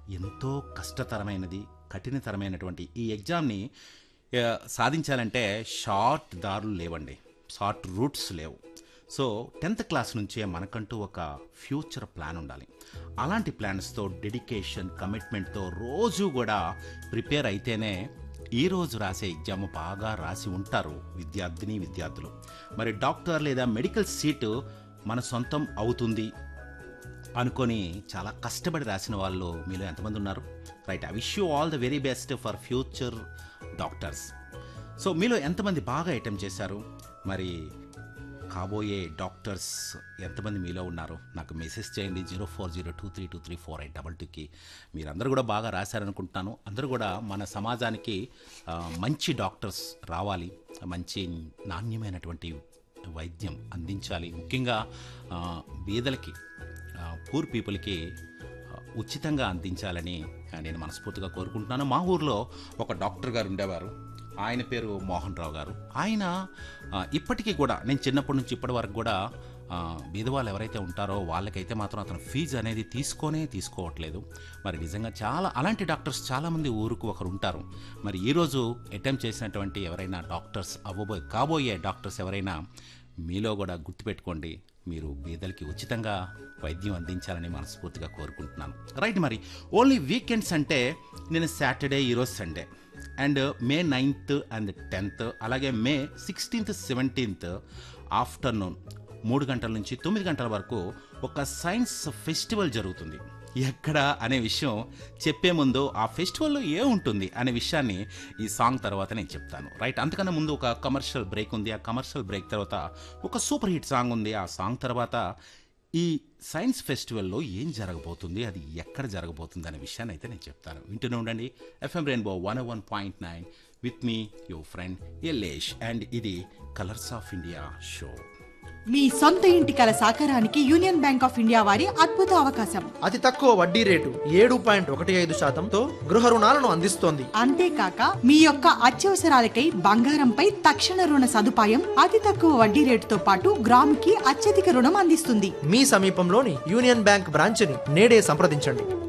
ఎంతో కష్టతరమైనది కఠినతరమైనటువంటి ఈ ఎగ్జామ్ని ఆ, సాధించాలంటే షార్ట్ దారులు లేవండి షార్ట్ రూట్స్ లేవు సో టెన్త్ క్లాస్ నుంచే మనకంటూ ఒక ఫ్యూచర్ ప్లాన్ ఉండాలి అలాంటి ప్లాన్స్తో డెడికేషన్ కమిట్మెంట్తో రోజు కూడా ప్రిపేర్ అయితేనే ఈ రోజు రాసే ఎగ్జామ్ బాగా రాసి ఉంటారు విద్యార్థిని విద్యార్థులు మరి డాక్టర్ లేదా మెడికల్ సీటు మన సొంతం అవుతుంది అనుకొని చాలా కష్టపడి రాసిన వాళ్ళు మీలో ఎంతమంది ఉన్నారు right I wish you all the very best for future doctors so మీలో ఎంతమంది బాగా అటెంప్ట్ చేశారు మరి కాబోయే డాక్టర్స్ ఎంతమంది మీలో ఉన్నారు నాకు మెసేజ్ చేయండి zero four zero two three two three four eight double టూకి మీరందరూ కూడా బాగా రాశారనుకుంటున్నాను అందరూ కూడా మన సమాజానికి ఆ, మంచి డాక్టర్స్ రావాలి మంచి నాణ్యమైనటువంటి వైద్యం అందించాలి ముఖ్యంగా ఆ, బీదలకి పూర్ పీపుల్కి ఆ, ఉచితంగా అందించాలని ఆ, నేను మనస్ఫూర్తిగా కోరుకుంటున్నాను మా ఊర్లో ఒక డాక్టర్ గారు ఉండేవారు ఆయన పేరు మోహన్ రావు గారు ఆయన ఆ, ఇప్పటికీ కూడా నేను చిన్నప్పటి నుంచి ఇప్పటి వరకు కూడా ఆ, బీదవాళ్ళు ఎవరైతే ఉంటారో వాళ్ళకైతే మాత్రం అతను ఫీజు అనేది తీసుకొనే తీసుకోవట్లేదు మరి నిజంగా చాలా అలాంటి డాక్టర్స్ చాలామంది ఊరుకు ఒకరు ఉంటారు మరి ఈరోజు అటెంప్ట్ చేసినటువంటి ఎవరైనా డాక్టర్స్ అవ్వబోయే కాబోయే డాక్టర్స్ ఎవరైనా మీలో కూడా గుర్తుపెట్టుకోండి మీరు బీదలకి ఉచితంగా వైద్యం అందించాలని మనస్ఫూర్తిగా కోరుకుంటున్నాను రైట్ మరి ఓన్లీ వీకెండ్స్ అంటే నేను సాటర్డే ఈరోజు Sunday and May ninth and tenth అలాగే మే సిక్స్టీన్త్ సెవెంటీన్త్ ఆఫ్టర్నూన్ మూడు గంటల నుంచి తొమ్మిది గంటల వరకు ఒక సైన్స్ ఫెస్టివల్ జరుగుతుంది ఎక్కడ అనే విషయం చెప్పే ముందు ఆ ఫెస్టివల్లో ఏ ఉంటుంది అనే విషయాన్ని ఈ సాంగ్ తర్వాత నేను చెప్తాను రైట్ అంతకన్నా ముందు ఒక కమర్షియల్ బ్రేక్ ఉంది ఆ కమర్షియల్ బ్రేక్ తర్వాత ఒక సూపర్ హిట్ సాంగ్ ఉంది ఆ సాంగ్ తర్వాత ఈ సైన్స్ ఫెస్టివల్లో ఏం జరగబోతుంది అది ఎక్కడ జరగబోతుంది అనే విషయాన్ని అయితే నేను చెప్తాను వింటూనే ఉండండి FM rainbow one one point nine with మీ యువర్ ఫ్రెండ్ ఎల్లేష్ అండ్ ఇది కలర్స్ ఆఫ్ ఇండియా షో మీ సొంత ఇంటి కల సాకారానికి యూనియన్ బ్యాంక్ ఆఫ్ ఇండియా వారి అద్భుత అవకాశం అతి తక్కువ వడ్డీ రేటు ఏడు పాయింట్ ఒకటి ఐదు శాతంతో గృహ రుణాలను అందిస్తోంది అంతేకాక మీ యొక్క అత్యవసరాలకై బంగారంపై తక్షణ రుణ సదుపాయం అతి తక్కువ వడ్డీ రేటుతో పాటు గ్రాముకి అత్యధిక రుణం అందిస్తుంది మీ సమీపంలోని యూనియన్ బ్యాంక్ బ్రాంచ్ని నేడే సంప్రదించండి